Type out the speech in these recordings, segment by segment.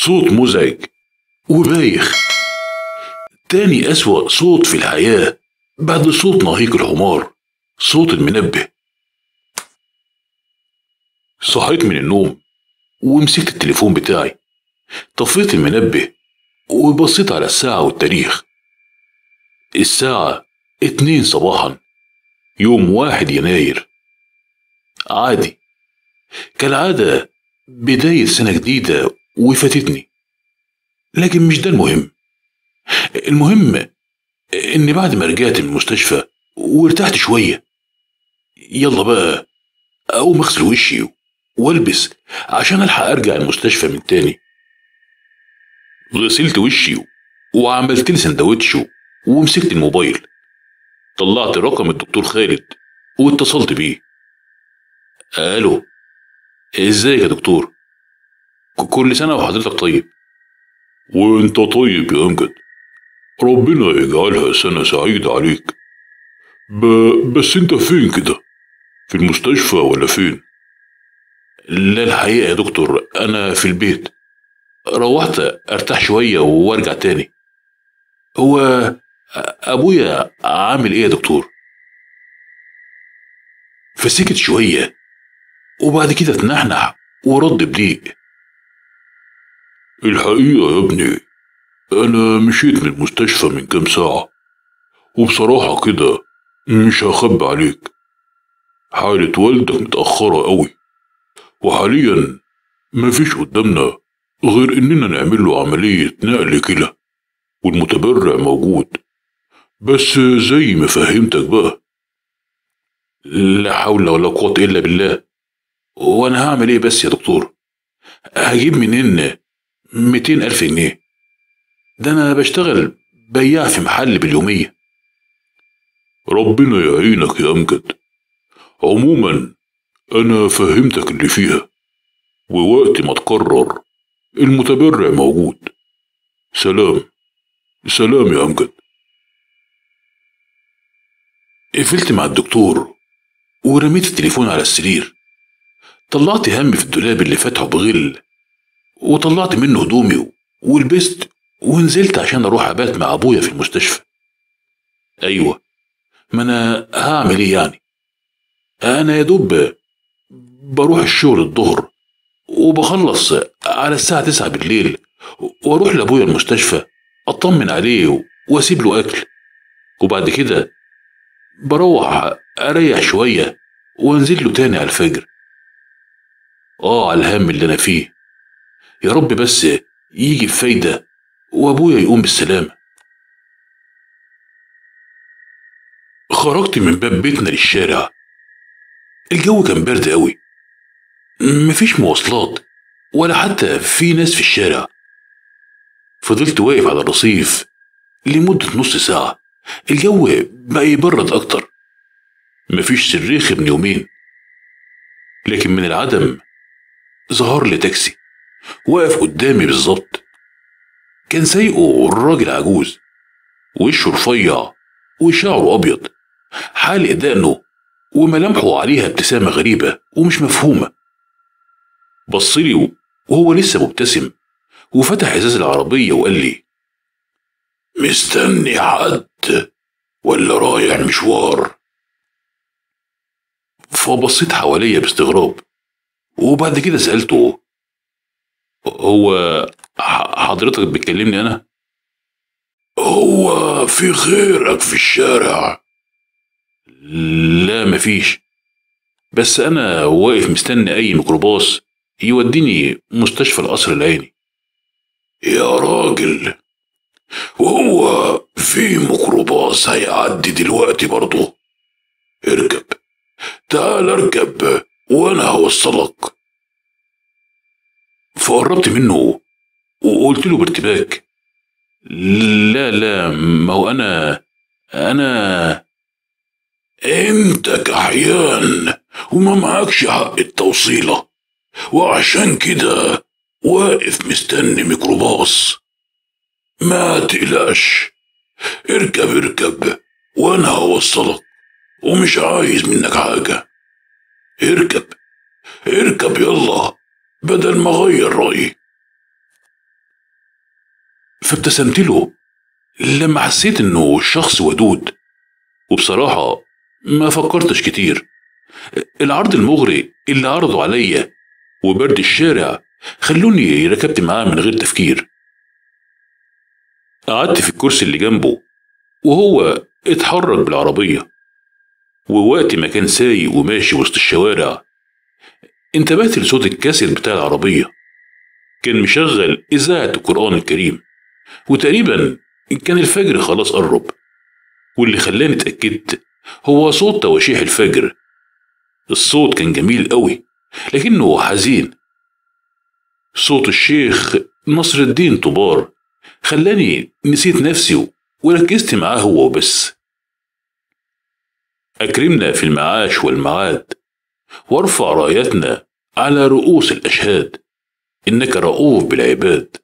صوت مزعج وبايخ تاني أسوأ صوت في الحياة بعد صوت نهيق الحمار صوت المنبه صحيت من النوم ومسكت التليفون بتاعي طفيت المنبه وبصيت على الساعة والتاريخ الساعة اتنين صباحا يوم واحد يناير عادي كالعادة بداية سنة جديدة وفاتتني لكن مش ده المهم المهم إن بعد ما رجعت من المستشفى وارتحت شوية يلا بقى أقوم أغسل وشي والبس عشان ألحق أرجع المستشفى من تاني غسلت وشي وعملت لي سندوتش ومسكت الموبايل طلعت رقم الدكتور خالد واتصلت بيه الو ازيك يا دكتور ك- كل سنه وحضرتك طيب وانت طيب يا امجد ربنا يجعلها سنه سعيده عليك ب... بس انت فين كده في المستشفى ولا فين لا الحقيقه يا دكتور انا في البيت روحت ارتاح شويه وارجع تاني هو ابويا عامل ايه يا دكتور فسكت شويه وبعد كده اتنحنح ورد بضيق الحقيقه يا ابني انا مشيت من المستشفى من كام ساعه وبصراحه كده مش هخبي عليك حالة والدك متأخرة قوي وحاليا مفيش قدامنا غير إننا نعمل له عملية نقل كلى والمتبرع موجود بس زي ما فهمتك بقى لا حول ولا قوة إلا بالله وأنا هعمل إيه بس يا دكتور هجيب منين ميتين ألف جنيه ده أنا بشتغل بياع في محل باليومية ربنا يعينك يا أمجد عموما أنا فهمتك اللي فيها ووقت ما تقرر المتبرع موجود سلام سلام يا أمجد قفلت مع الدكتور ورميت التليفون على السرير طلعت هم في الدولاب اللي فاتحه بغل وطلعت منه هدومي ولبست ونزلت عشان اروح ابات مع ابويا في المستشفى ايوه ما انا هعمل ايه يعني انا يا دوب بروح الشغل الظهر وبخلص على الساعة تسعة بالليل واروح لابويا المستشفى اطمن عليه واسيب له اكل وبعد كده بروح اريح شوية وانزل له تاني على الفجر اه على الهم اللي انا فيه يا رب بس يجي بفايدة وابويا يقوم بالسلامة خرجت من باب بيتنا للشارع الجو كان برد قوي مفيش مواصلات ولا حتى في ناس في الشارع فضلت واقف على الرصيف لمدة نص ساعة الجو بقى يبرد أكتر مفيش صريخ من يومين لكن من العدم ظهر لي تاكسي واقف قدامي بالظبط كان سايقه الراجل عجوز وشه رفيع وشعره أبيض حالق دقنه وملامحه عليها ابتسامة غريبة ومش مفهومة بصلي وهو لسه مبتسم وفتح ازاز العربية وقال لي مستني حد ولا رايح مشوار فبصيت حواليا باستغراب وبعد كده سألته هو ح- حضرتك بتكلمني أنا؟ هو في غيرك في الشارع لا مفيش بس أنا واقف مستني أي ميكروباص يوديني مستشفى القصر العيني يا راجل وهو في ميكروباص هيعدي دلوقتي برضه اركب تعال اركب وانا هوصلك فقربت منه وقلت له بارتباك لا لا ما هو انا انا انت كحيان وما معكش حق التوصيله وعشان كده واقف مستني ميكروباص ما تقلقش اركب اركب وانا هوصلك ومش عايز منك حاجة اركب اركب يلا بدل ما اغير رأيي فابتسمت له لما حسيت انه شخص ودود وبصراحة ما فكرتش كتير العرض المغري اللي عرضوا عليا وبرد الشارع خلوني ركبت معاه من غير تفكير قعدت في الكرسي اللي جنبه وهو اتحرك بالعربية ووقت ما كان سايق وماشي وسط الشوارع انتبهت لصوت الكاسيت بتاع العربية كان مشغل إذاعة القرآن الكريم وتقريبا كان الفجر خلاص قرب واللي خلاني اتأكدت هو صوت تواشيح الفجر الصوت كان جميل قوي لكنه حزين صوت الشيخ نصر الدين طبار خلاني نسيت نفسي وركزت معاه هو وبس أكرمنا في المعاش والمعاد وارفع رايتنا على رؤوس الأشهاد إنك رؤوف بالعباد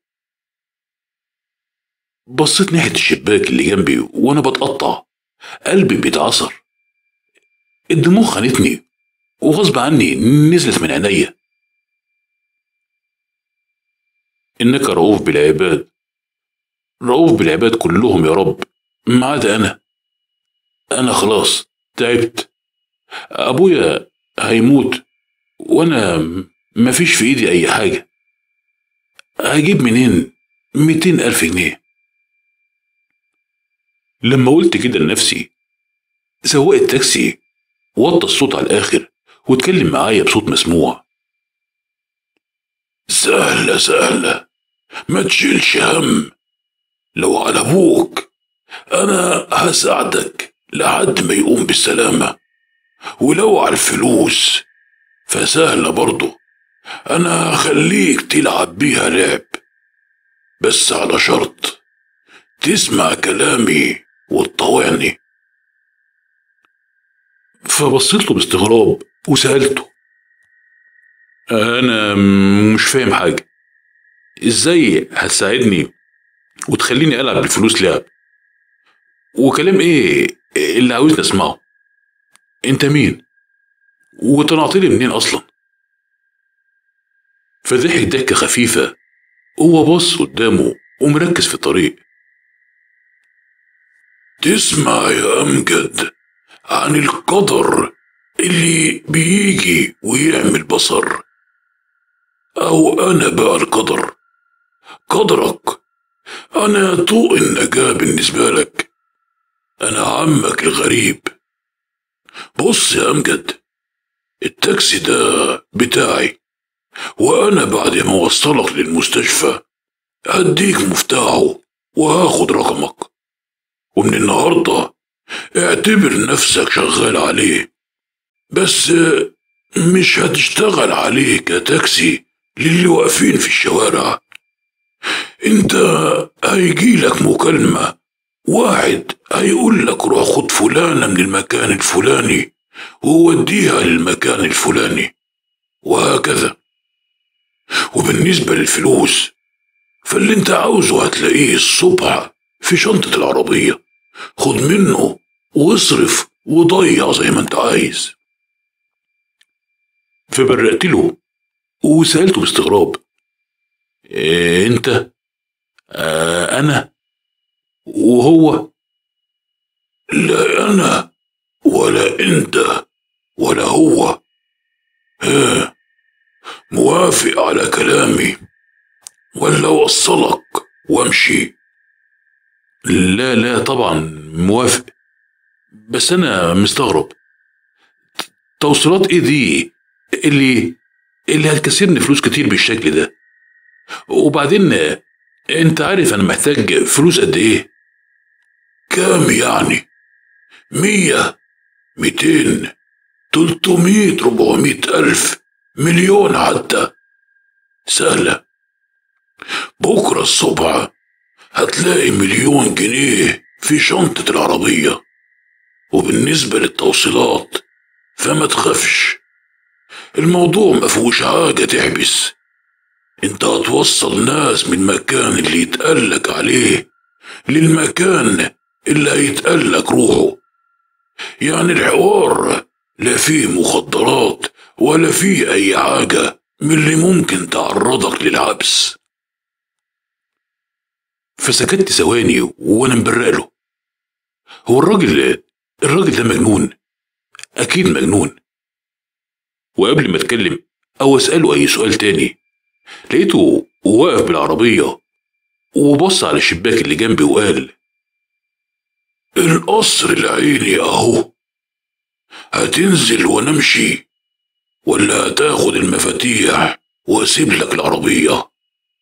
بصيت ناحية الشباك اللي جنبي وأنا بتقطع قلبي بيتعصر الدموع خانتني وغصب عني نزلت من عينيا إنك رؤوف بالعباد رؤوف بالعباد كلهم يا رب ما عدا أنا أنا خلاص تعبت أبويا هيموت وأنا مفيش في إيدي أي حاجة هجيب منين ميتين ألف جنيه لما قلت كده لنفسي سواق التاكسي وطى الصوت على الآخر واتكلم معايا بصوت مسموع سهلة سهلة ما تشيلش هم لو على أبوك أنا هساعدك لحد ما يقوم بالسلامة ولو على الفلوس فسهلة برضه أنا هخليك تلعب بيها لعب بس على شرط تسمع كلامي وتطوعني فبصيت له باستغراب وسألته أنا مش فاهم حاجة إزاي هتساعدني وتخليني ألعب بالفلوس لعب وكلام إيه اللي عاوزني أسمعه أنت مين وطلعت لي منين أصلا فضحك ضحكة خفيفة هو بص قدامه ومركز في الطريق تسمع يا أمجد عن القدر اللي بيجي ويعمل بصر أو أنا بقى القدر قدرك أنا طوق النجاة بالنسبة لك أنا عمك الغريب بص يا أمجد التاكسي ده بتاعي وأنا بعد ما أوصلك للمستشفى هديك مفتاحه وهاخد رقمك ومن النهاردة اعتبر نفسك شغال عليه بس مش هتشتغل عليه كتاكسي للي واقفين في الشوارع انت هيجيلك مكالمة واحد هيقول لك روح خد فلانة من المكان الفلاني ووديها للمكان الفلاني وهكذا وبالنسبة للفلوس فاللي انت عاوزه هتلاقيه الصبح في شنطة العربية خد منه واصرف وضيع زي ما انت عايز فبرقت له وسألته باستغراب إيه انت آه انا وهو لا انا ولا انت ولا هو ها موافق على كلامي ولا اوصلك وامشي لا لا طبعا موافق بس انا مستغرب توصيلات ايه دي اللي اللي هتكسبني فلوس كتير بالشكل ده وبعدين انت عارف انا محتاج فلوس قد ايه كام يعني مية ميتين تلتمية ربعمية ألف مليون حتى سهلة بكرة الصبح هتلاقي مليون جنيه في شنطة العربية وبالنسبة للتوصيلات فما تخافش الموضوع ما فيهوش حاجة تحبس انت هتوصل ناس من مكان اللي يتقالك عليه للمكان اللي هيتقالك روحه يعني الحوار لا فيه مخدرات ولا فيه أي حاجة من اللي ممكن تعرضك للعبس فسكت ثواني وأنا مبرق له هو الراجل الراجل ده مجنون أكيد مجنون وقبل ما أتكلم أو أسأله أي سؤال تاني لقيته واقف بالعربية وبص على الشباك اللي جنبي وقال القصر العيني أهو هتنزل وانا امشي ولا هتاخد المفاتيح واسيب لك العربية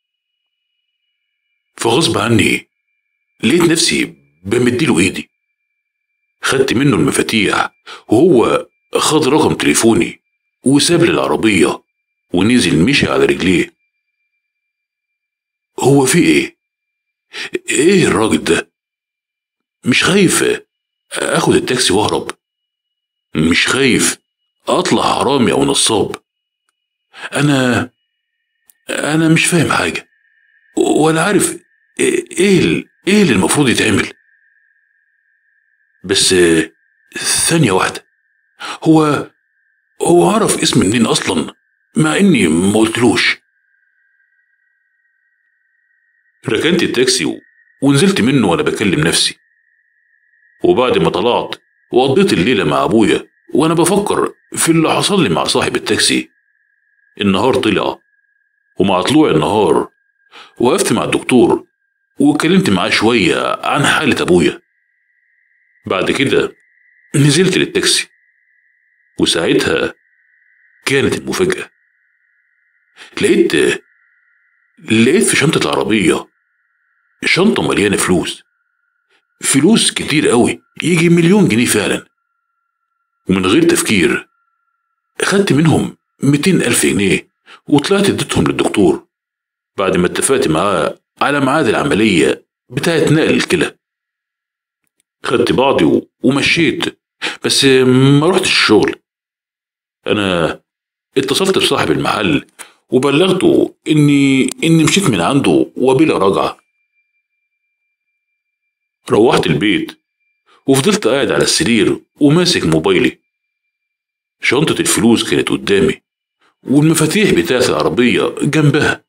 فغصب عني لقيت نفسي بمديله ايدي خدت منه المفاتيح وهو خد رقم تليفوني وساب لي العربية ونزل مشي على رجليه هو في ايه ايه الراجل ده مش خايف اخد التاكسي واهرب مش خايف اطلع حرامي او نصاب انا انا مش فاهم حاجه ولا عارف ايه ال- ايه اللي المفروض يتعمل بس ثانيه واحده هو هو عرف اسم منين اصلا مع اني ما قلتلوش ركنت التاكسي و- ونزلت منه وانا بكلم نفسي وبعد ما طلعت وقضيت الليلة مع أبويا وأنا بفكر في اللي حصل لي مع صاحب التاكسي النهار طلع ومع طلوع النهار وقفت مع الدكتور واتكلمت معاه شوية عن حالة أبويا بعد كده نزلت للتاكسي وساعتها كانت المفاجأة لقيت لقيت في شنطة العربية شنطة مليانة فلوس فلوس كتير قوي يجي مليون جنيه فعلا ومن غير تفكير خدت منهم ميتين ألف جنيه وطلعت اديتهم للدكتور بعد ما اتفقت معاه على ميعاد العملية بتاعت نقل الكلى خدت بعضي و- ومشيت بس ما رحتش الشغل أنا اتصلت بصاحب المحل وبلغته إني إني مشيت من عنده وبلا رجعة روحت البيت وفضلت قاعد على السرير وماسك موبايلي شنطة الفلوس كانت قدامي والمفاتيح بتاعت العربية جنبها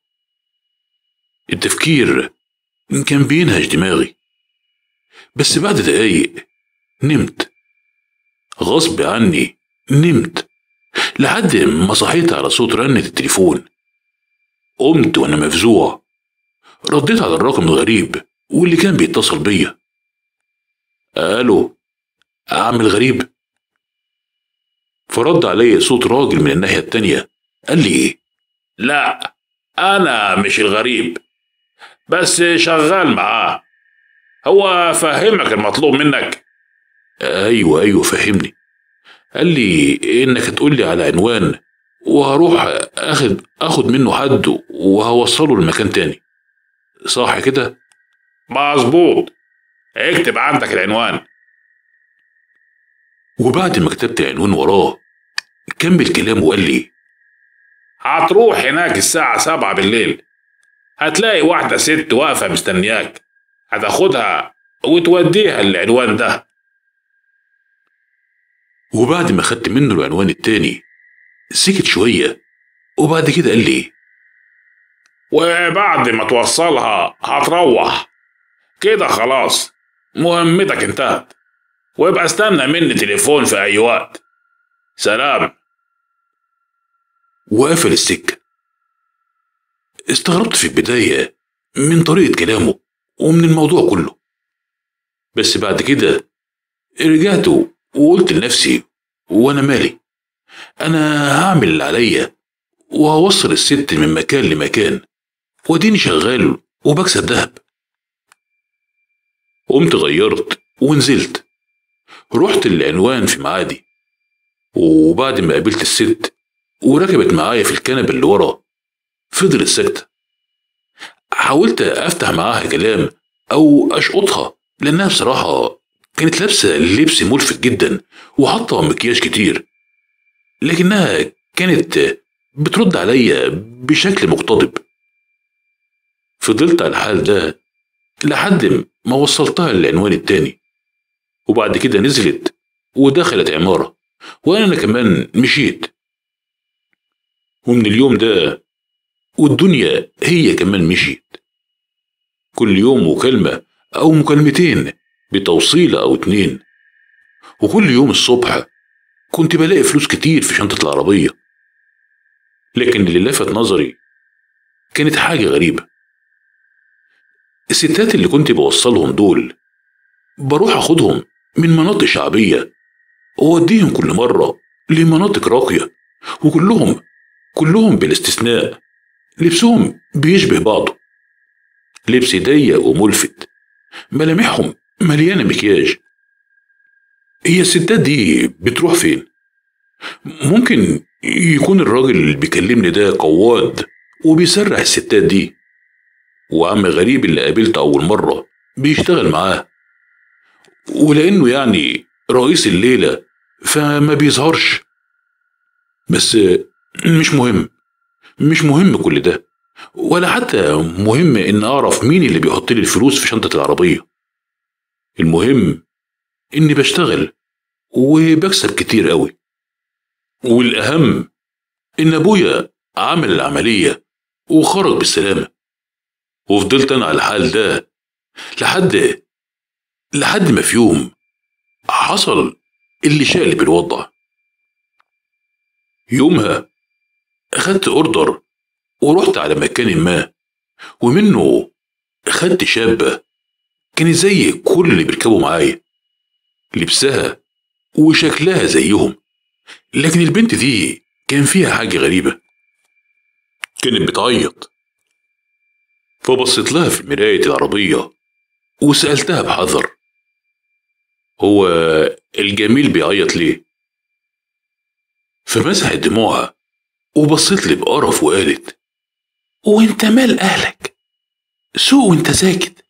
التفكير كان بينهش دماغي بس بعد دقايق نمت غصب عني نمت لحد ما صحيت على صوت رنة التليفون قمت وانا مفزوع رديت على الرقم الغريب واللي كان بيتصل بيا الو عم الغريب فرد علي صوت راجل من الناحية التانية قال لي ايه لا انا مش الغريب بس شغال معاه هو فهمك المطلوب منك ايوه ايوه فهمني قال لي انك تقول لي على عنوان وهروح اخد اخد منه حد وهوصله لمكان تاني صح كده مظبوط اكتب عندك العنوان وبعد ما كتبت العنوان وراه كمل كلامه وقال لي هتروح هناك الساعة سبعة بالليل هتلاقي واحدة ست واقفة مستنياك هتاخدها وتوديها العنوان ده وبعد ما خدت منه العنوان التاني سكت شوية وبعد كده قال لي وبعد ما توصلها هتروح كده خلاص مهمتك انتهت وابقى استنى مني تليفون في اي وقت سلام وقفل السكة استغربت في البداية من طريقة كلامه ومن الموضوع كله بس بعد كده رجعت وقلت لنفسي وانا مالي انا هعمل اللي عليا وهوصل الست من مكان لمكان واديني شغال وبكسب دهب قمت غيرت ونزلت رحت العنوان في معادي وبعد ما قابلت الست وركبت معايا في الكنبة اللي ورا فضلت ساكتة حاولت أفتح معاها كلام أو أشقطها لأنها بصراحة كانت لابسة لبس ملفت جدا وحاطة مكياج كتير لكنها كانت بترد عليا بشكل مقتضب فضلت على الحال ده لحد ما وصلتها للعنوان التاني وبعد كده نزلت ودخلت عمارة وأنا كمان مشيت ومن اليوم ده والدنيا هي كمان مشيت كل يوم مكالمة أو مكالمتين بتوصيلة أو اتنين وكل يوم الصبح كنت بلاقي فلوس كتير في شنطة العربية لكن اللي لفت نظري كانت حاجة غريبة الستات اللي كنت بوصلهم دول بروح أخدهم من مناطق شعبية وأوديهم كل مرة لمناطق راقية وكلهم كلهم بالاستثناء لبسهم بيشبه بعضه لبس ضيق وملفت ملامحهم مليانة مكياج هي الستات دي بتروح فين؟ ممكن يكون الراجل اللي بيكلمني ده قواد وبيسرح الستات دي وعم غريب اللي قابلته أول مرة بيشتغل معاه ولأنه يعني رئيس الليلة فما بيظهرش بس مش مهم مش مهم كل ده ولا حتى مهم إن أعرف مين اللي بيحط لي الفلوس في شنطة العربية المهم إني بشتغل وبكسب كتير قوي والأهم إن أبويا عمل العملية وخرج بالسلامة وفضلت أنا على الحال ده لحد لحد ما في يوم حصل اللي شقلب الوضع يومها أخدت أوردر ورحت على مكان ما ومنه خدت شابة كانت زي كل اللي بيركبوا معايا لبسها وشكلها زيهم لكن البنت دي كان فيها حاجة غريبة كانت بتعيط فبصيت لها في مراية العربية وسألتها بحذر هو الجميل بيعيط ليه؟ فمسحت دموعها وبصيت لي بقرف وقالت وانت مال اهلك سوق وانت ساكت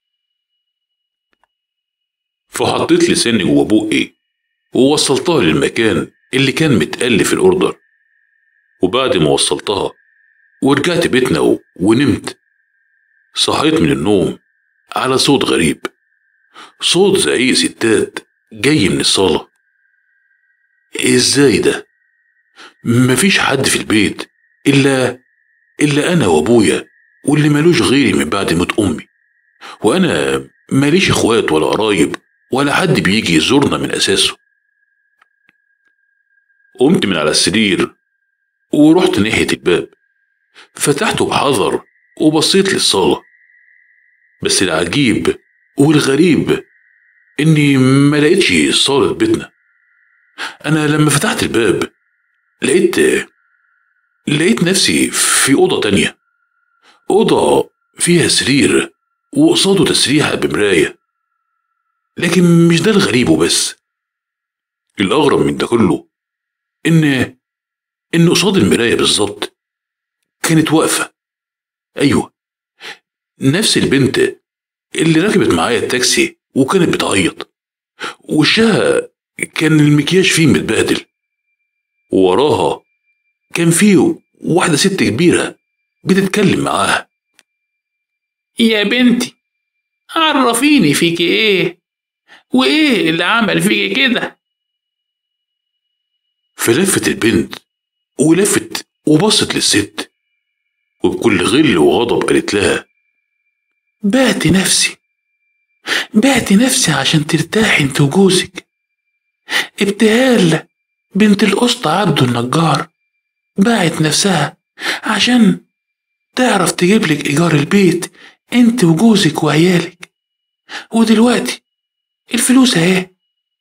فحطيت لساني جوا بقي ووصلتها للمكان اللي كان متقل في الأوردر وبعد ما وصلتها ورجعت بيتنا و... ونمت صحيت من النوم على صوت غريب صوت زعيق ستات جاي من الصالة ازاي ده مفيش حد في البيت إلا إلا أنا وأبويا واللي ملوش غيري من بعد موت أمي وأنا ماليش إخوات ولا قرايب ولا حد بيجي يزورنا من أساسه قمت من على السرير ورحت ناحية الباب فتحته بحذر وبصيت للصالة بس العجيب والغريب إني ما لقيتش صالة بيتنا أنا لما فتحت الباب لقيت لقيت نفسي في أوضة تانية أوضة فيها سرير وقصاده تسريحة بمراية لكن مش ده الغريب وبس الأغرب من ده كله إن إن قصاد المراية بالظبط كانت واقفة أيوة نفس البنت اللي ركبت معايا التاكسي وكانت بتعيط وشها كان المكياج فيه متبهدل ووراها كان فيه واحدة ست كبيرة بتتكلم معاها يا بنتي عرفيني فيكي ايه وايه اللي عمل فيكي كده فلفت البنت ولفت وبصت للست وبكل غل وغضب قالت لها بعت نفسي بعت نفسي عشان ترتاحي انت وجوزك ابتهال بنت القسط عبده النجار باعت نفسها عشان تعرف تجيبلك إيجار البيت انت وجوزك وعيالك ودلوقتي الفلوس اهي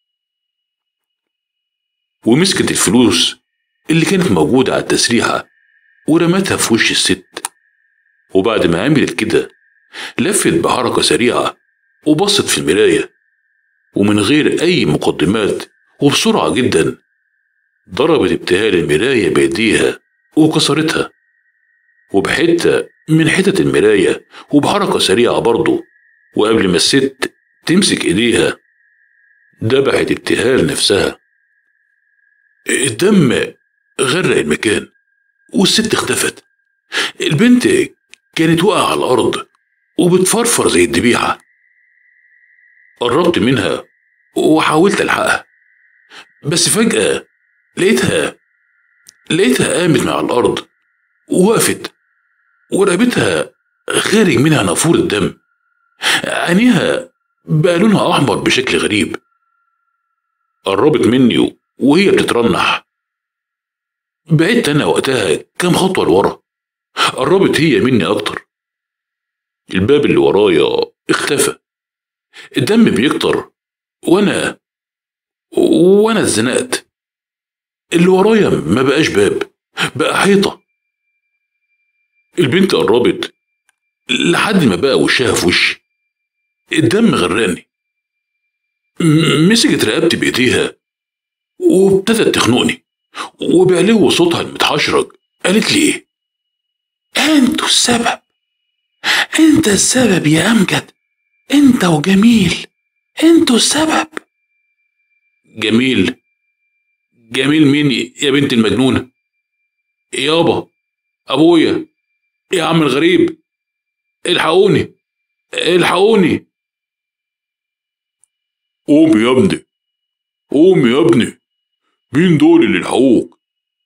ومسكت الفلوس اللي كانت موجودة على التسريحة ورمتها في وش الست وبعد ما عملت كده لفت بحركة سريعة وبصت في المراية ومن غير أي مقدمات وبسرعة جدا ضربت ابتهال المراية بإيديها وكسرتها وبحتة من حتت المراية وبحركة سريعة برضه وقبل ما الست تمسك إيديها دبحت ابتهال نفسها الدم غرق المكان والست اختفت البنت كانت واقعة على الأرض وبتفرفر زي الذبيحة قربت منها وحاولت ألحقها بس فجأة لقيتها لقيتها قامت من على الأرض ووقفت ورقبتها خارج منها نافورة دم عينيها بقى لونها أحمر بشكل غريب قربت مني وهي بتترنح بعدت أنا وقتها كام خطوة لورا قربت هي مني أكتر الباب اللي ورايا اختفى الدم بيكتر وأنا وأنا اتزنقت اللي ورايا ما بقاش باب بقى حيطة البنت قربت لحد ما بقى وشها في وشي الدم غرقني م- مسكت رقبتي بإيديها وابتدت تخنقني وبعلو صوتها المتحشرج قالت لي ايه انتوا السبب انت السبب يا امجد انت وجميل انتوا السبب جميل جميل مين يا بنت المجنونة يابا ابويا يا عم الغريب الحقوني الحقوني قوم يا ابني قوم يا ابني مين دول اللي لحقوك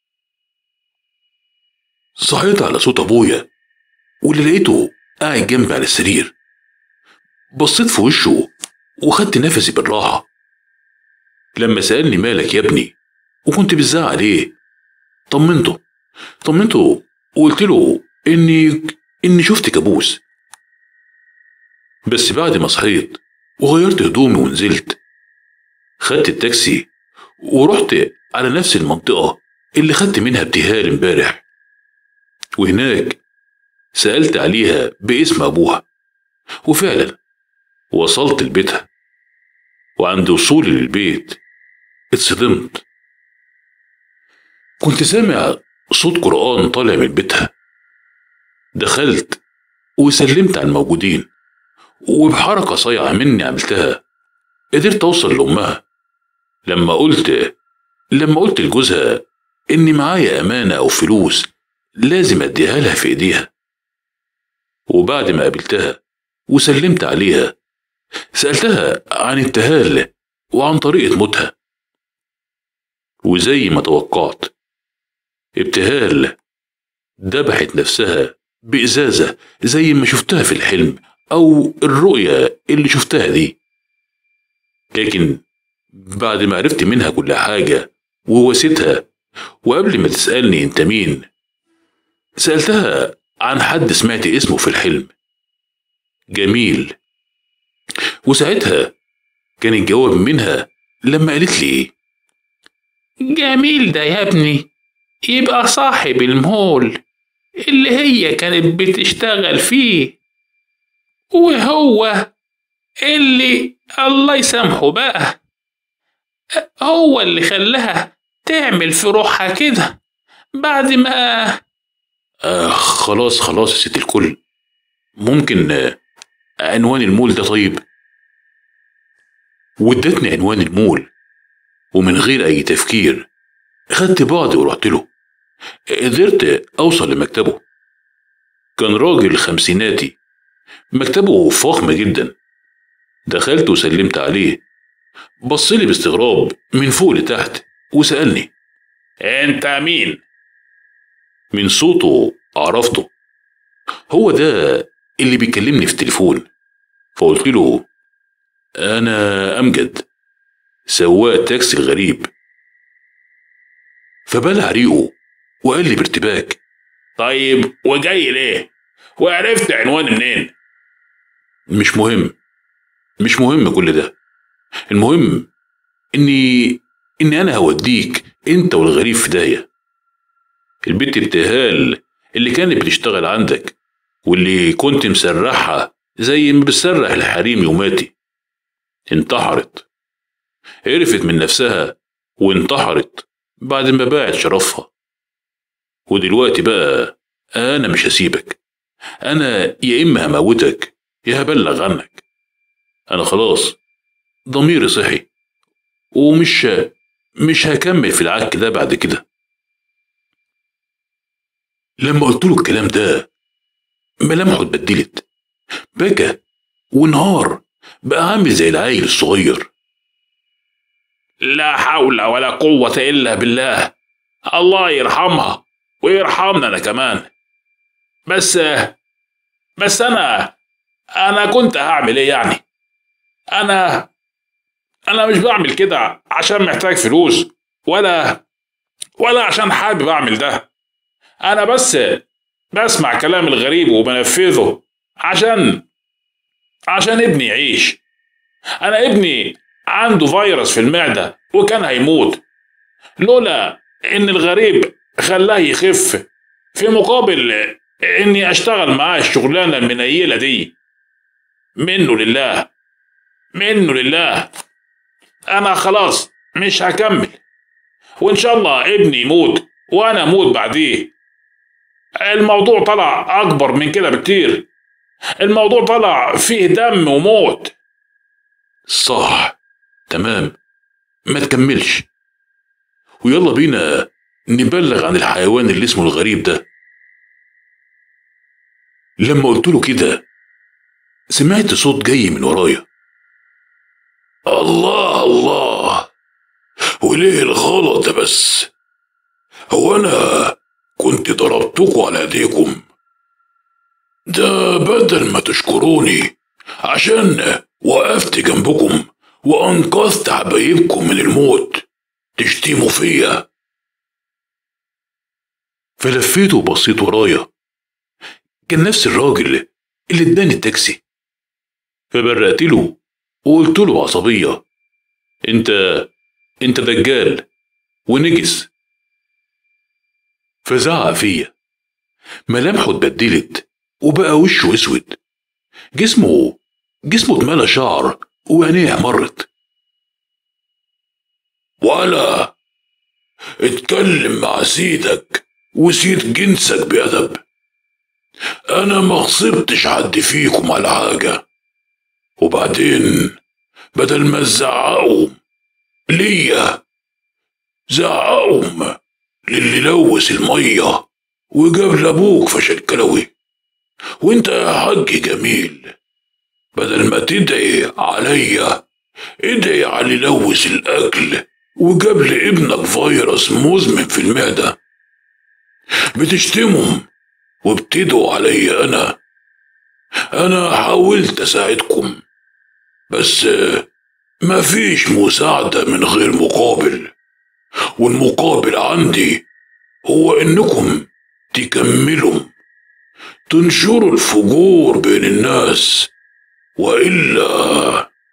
صحيت على صوت ابويا واللي لقيته قاعد جنبي على السرير بصيت في وشه وخدت نفسي بالراحة لما سألني مالك يا ابني وكنت بتزعق عليه طمنته طمنته وقلت له اني اني شفت كابوس بس بعد ما صحيت وغيرت هدومي ونزلت خدت التاكسي ورحت على نفس المنطقة اللي خدت منها ابتهال امبارح وهناك سألت عليها باسم أبوها وفعلا وصلت لبيتها وعند وصولي للبيت اتصدمت كنت سامع صوت قرآن طالع من بيتها دخلت وسلمت على الموجودين وبحركة صايعة مني عملتها قدرت أوصل لأمها لما قلت لما قلت لجوزها إني معايا أمانة أو فلوس لازم أديها لها في إيديها وبعد ما قابلتها وسلمت عليها سألتها عن ابتهال وعن طريقة موتها وزي ما توقعت ابتهال ذبحت نفسها بإزازة زي ما شفتها في الحلم أو الرؤية اللي شفتها دي لكن بعد ما عرفت منها كل حاجة وواسيتها وقبل ما تسألني أنت مين سألتها عن حد سمعت اسمه في الحلم جميل وساعتها كان الجواب منها لما قالت لي ايه جميل ده يا ابني يبقى صاحب المول اللي هي كانت بتشتغل فيه وهو اللي الله يسامحه بقى هو اللي خلاها تعمل في روحها كده بعد ما آه خلاص خلاص يا ست الكل ممكن آه عنوان المول ده طيب وادتني عنوان المول ومن غير اي تفكير خدت بعضي ورحت له قدرت اوصل لمكتبه كان راجل خمسيناتي مكتبه فخم جدا دخلت وسلمت عليه بصلي باستغراب من فوق لتحت وسألني انت مين من صوته عرفته هو ده اللي بيكلمني في التليفون فقلت له انا امجد سواق تاكسي الغريب فبلع ريقه وقال لي بارتباك طيب وجاي ليه وعرفت عنوان منين مش مهم مش مهم كل ده المهم اني اني انا هوديك انت والغريب في داهيه البنت ابتهال اللي كانت بتشتغل عندك واللي كنت مسرحها زي ما بتسرح الحريم يوماتي انتحرت عرفت من نفسها وانتحرت بعد ما باعت شرفها ودلوقتي بقى انا مش هسيبك انا يا اما هموتك يا هبلغ عنك انا خلاص ضميري صحي ومش مش هكمل في العك ده بعد كده لما قلت له الكلام ده ملامحه اتبدلت بكى ونهار بقى عامل زي العيل الصغير لا حول ولا قوة إلا بالله الله يرحمها ويرحمنا أنا كمان بس بس أنا انا كنت هعمل ايه يعني انا انا مش بعمل كده عشان محتاج فلوس ولا ولا عشان حابب اعمل ده انا بس بسمع كلام الغريب وبنفذه عشان عشان ابني يعيش انا ابني عنده فيروس في المعدة وكان هيموت لولا ان الغريب خلاه يخف في مقابل اني اشتغل معاه الشغلانة المنيلة دي منه لله منه لله انا خلاص مش هكمل وان شاء الله ابني يموت وانا اموت بعديه الموضوع طلع اكبر من كده بكتير الموضوع طلع فيه دم وموت صح تمام ما تكملش ويلا بينا نبلغ عن الحيوان اللي اسمه الغريب ده لما قلت له كده سمعت صوت جاي من ورايا الله الله وليه الغلط ده بس هو انا كنت ضربتكوا على ايديكم ده بدل ما تشكروني عشان وقفت جنبكم وانقذت حبايبكم من الموت تشتموا فيا فلفيت وبصيت ورايا كان نفس الراجل اللي اداني التاكسي فبرقت له وقلت له بعصبية انت انت دجال ونجس فزعق فيا ملامحه اتبدلت وبقى وشه اسود جسمه جسمه اتملى شعر وعينيه احمرت ولا اتكلم مع سيدك وسيد جنسك بأدب أنا ما غصبتش حد فيكم على حاجة وبعدين بدل ما تزعقوا ليا زعقهم للي لوث المية وجاب لأبوك فشل كلوي وانت يا حاج جميل بدل ما تدعي عليا ادعي على اللي لوث الأكل وجاب لابنك فيروس مزمن في المعدة بتشتمهم وبتدعوا عليا أنا أنا حاولت أساعدكم بس مفيش مساعدة من غير مقابل والمقابل عندي هو إنكم تكملوا تنشروا الفجور بين الناس وإلا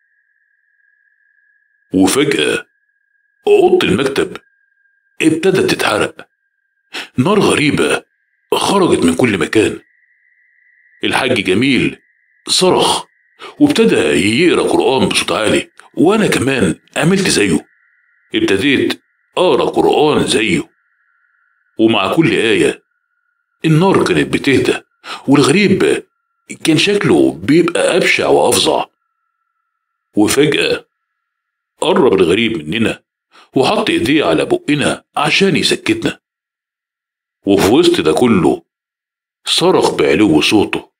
وفجأة أوضة المكتب ابتدت تتحرق نار غريبة خرجت من كل مكان الحاج جميل صرخ وابتدى يقرا قرآن بصوت عالي وأنا كمان عملت زيه ابتديت أقرا قرآن زيه ومع كل آية النار كانت بتهدى والغريب كان شكله بيبقى أبشع وأفظع وفجأة قرب الغريب مننا وحط ايديه على بقنا عشان يسكتنا وفي وسط ده كله صرخ بعلو صوته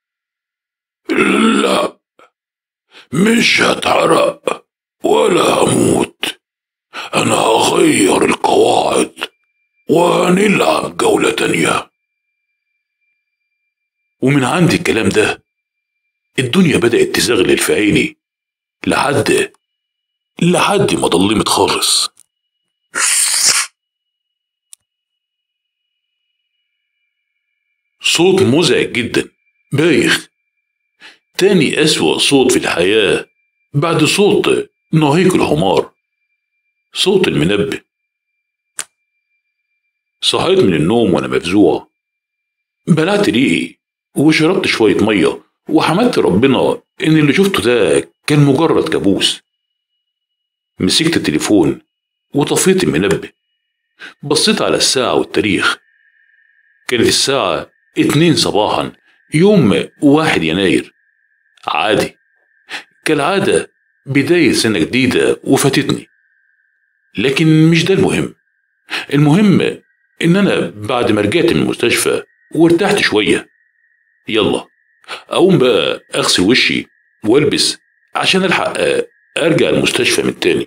لا مش هتحرق ولا هموت انا هغير القواعد وهنلعب جولة تانية ومن عند الكلام ده الدنيا بدأت تزغلل في عيني لحد لحد ما ضلمت خالص صوت مزعج جدا بايخ تاني أسوأ صوت في الحياة بعد صوت نهيق الحمار صوت المنبه صحيت من النوم وأنا مفزوع بلعت ريقي وشربت شوية مية وحمدت ربنا إن اللي شفته ده كان مجرد كابوس مسكت التليفون وطفيت المنبه بصيت على الساعة والتاريخ كانت الساعة اتنين صباحا يوم واحد يناير عادي كالعادة بداية سنة جديدة وفاتتني لكن مش ده المهم المهم إن أنا بعد ما رجعت من المستشفى وارتحت شوية يلا أقوم بقى أغسل وشي وألبس عشان ألحق أرجع المستشفى من تاني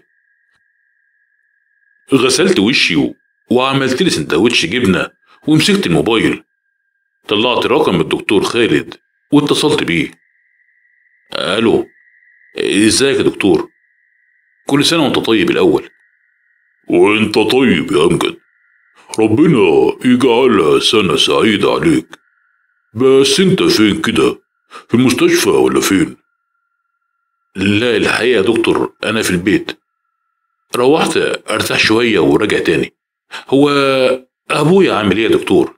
غسلت وشي و... وعملت لي سندوتش جبنة ومسكت الموبايل طلعت رقم الدكتور خالد واتصلت بيه الو ازيك يا دكتور كل سنه وانت طيب الاول وانت طيب يا امجد ربنا يجعلها سنة سعيدة عليك بس انت فين كده في المستشفى ولا فين لا الحقيقه يا دكتور انا في البيت روحت ارتاح شويه وراجع تاني هو ابويا عامل ايه يا دكتور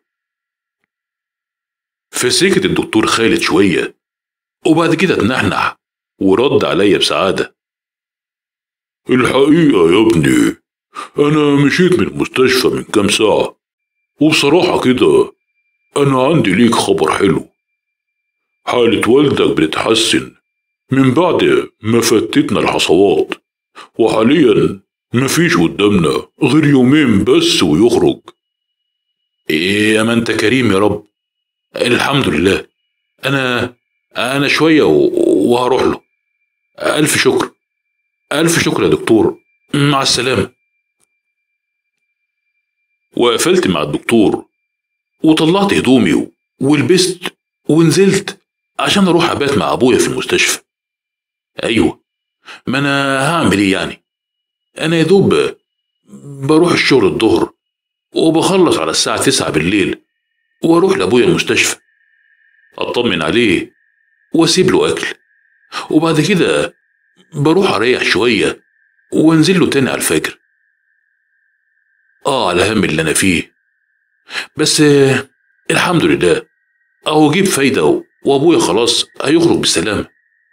فسكت الدكتور خالد شويه وبعد كده اتنحنح ورد عليا بسعاده الحقيقة يا ابني أنا مشيت من المستشفى من كام ساعة وبصراحة كده أنا عندي ليك خبر حلو حالة والدك بتتحسن من بعد ما فتتنا الحصوات وحاليا مفيش قدامنا غير يومين بس ويخرج إيه يا ما انت كريم يا رب الحمد لله انا انا شويه و- وهروح له الف شكر الف شكر يا دكتور مع السلامه وقفلت مع الدكتور وطلعت هدومي و- ولبست ونزلت عشان اروح ابات مع ابويا في المستشفى ايوه ما انا هعمل ايه يعني انا يا دوب بروح الشغل الظهر وبخلص على الساعة تسعة بالليل واروح لابويا المستشفى اطمن عليه واسيب له اكل وبعد كده بروح اريح شوية وانزل له تاني على الفجر اه على هم اللي انا فيه بس آه، الحمد لله اهو جيب فايدة و- وابويا خلاص هيخرج بالسلامة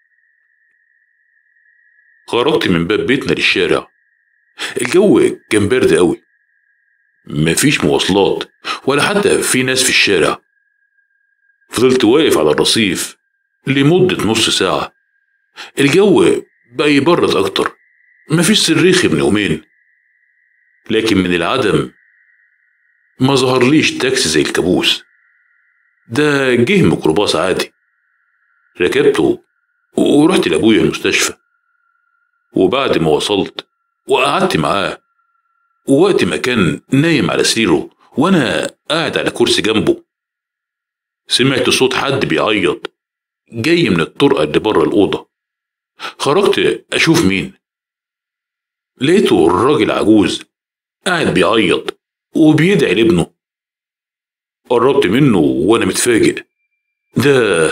خرجت من باب بيتنا للشارع الجو كان برد قوي مفيش مواصلات ولا حتى في ناس في الشارع فضلت واقف على الرصيف لمدة نص ساعة الجو بقى يبرد أكتر مفيش صريخ من يومين لكن من العدم ما ظهرليش تاكسي زي الكابوس ده جه ميكروباص عادي ركبته ورحت لأبويا المستشفى وبعد ما وصلت وقعدت معاه ووقت ما كان نايم على سريره وانا قاعد على كرسي جنبه سمعت صوت حد بيعيط جاي من الطرقة اللي بره الأوضة خرجت أشوف مين لقيته الراجل عجوز قاعد بيعيط وبيدعي لابنه قربت منه وأنا متفاجئ ده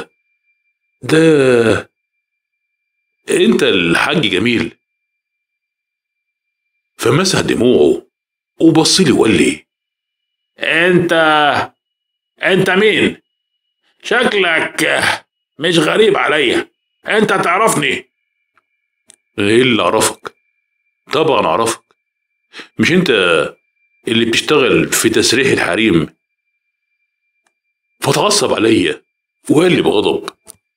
ده أنت الحاج جميل فمسح دموعه وبصلي وقال لي انت انت مين شكلك مش غريب عليا انت تعرفني ايه اللي اعرفك طبعا اعرفك مش انت اللي بتشتغل في تسريح الحريم فتعصب عليا وقال لي بغضب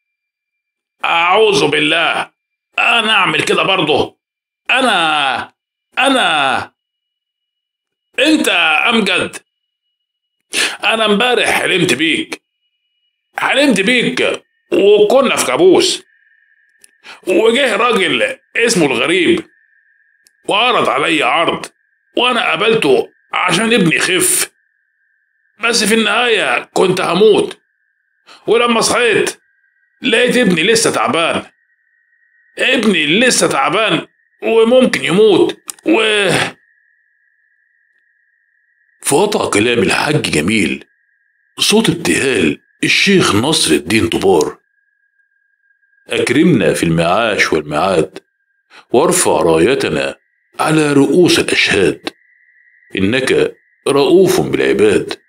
اعوذ بالله انا اعمل كده برضه انا انا انت امجد انا امبارح حلمت بيك حلمت بيك وكنا في كابوس وجه راجل اسمه الغريب وعرض علي عرض وانا قبلته عشان ابني يخف بس في النهاية كنت هموت ولما صحيت لقيت ابني لسه تعبان ابني لسه تعبان وممكن يموت و فقطع كلام الحاج جميل صوت ابتهال الشيخ نصر الدين طبار أكرمنا في المعاش والمعاد وارفع رايتنا على رؤوس الأشهاد إنك رؤوف بالعباد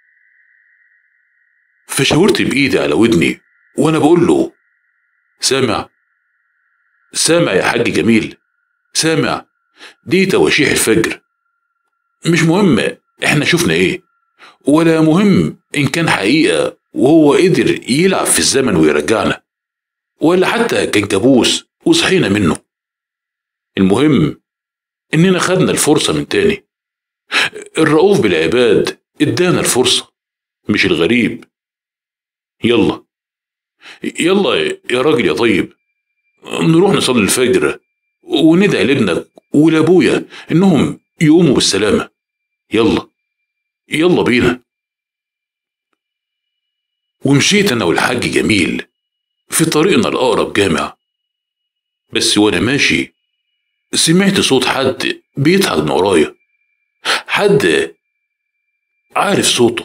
فشاورت بإيدي على ودني وأنا بقول له سامع سامع يا حاج جميل سامع دي تواشيح الفجر مش مهم احنا شفنا ايه ولا مهم ان كان حقيقة وهو قدر يلعب في الزمن ويرجعنا ولا حتى كان كابوس وصحينا منه المهم اننا خدنا الفرصة من تاني الرؤوف بالعباد ادانا الفرصة مش الغريب يلا يلا يا راجل يا طيب نروح نصلي الفجر وندعي لابنك ولابويا انهم يقوموا بالسلامة يلا يلا بينا ومشيت انا والحاج جميل في طريقنا لأقرب جامع بس وأنا ماشي سمعت صوت حد بيضحك من ورايا حد عارف صوته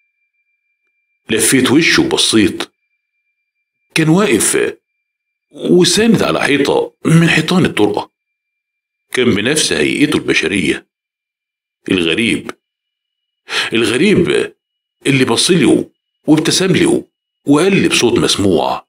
لفيت وشه وبصيت كان واقف وساند على حيطة من حيطان الطرقة كان بنفس هيئته البشرية الغريب الغريب اللي بصلي وابتسم لي وقال لي بصوت مسموع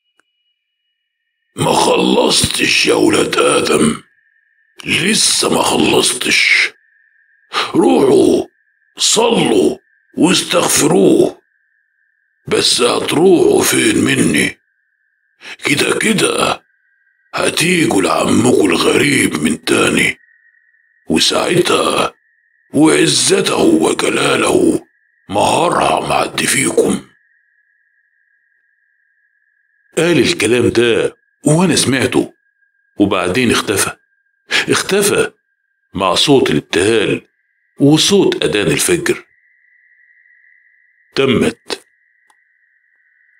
ما خلصتش يا ولاد آدم لسه ما خلصتش روحوا صلوا واستغفروه بس هتروحوا فين مني كده كده هتيجوا لعمكوا الغريب من تاني وساعتها وعزته وجلاله مهارها معدي فيكم قال الكلام ده وانا سمعته وبعدين اختفى اختفى مع صوت الابتهال وصوت اذان الفجر تمت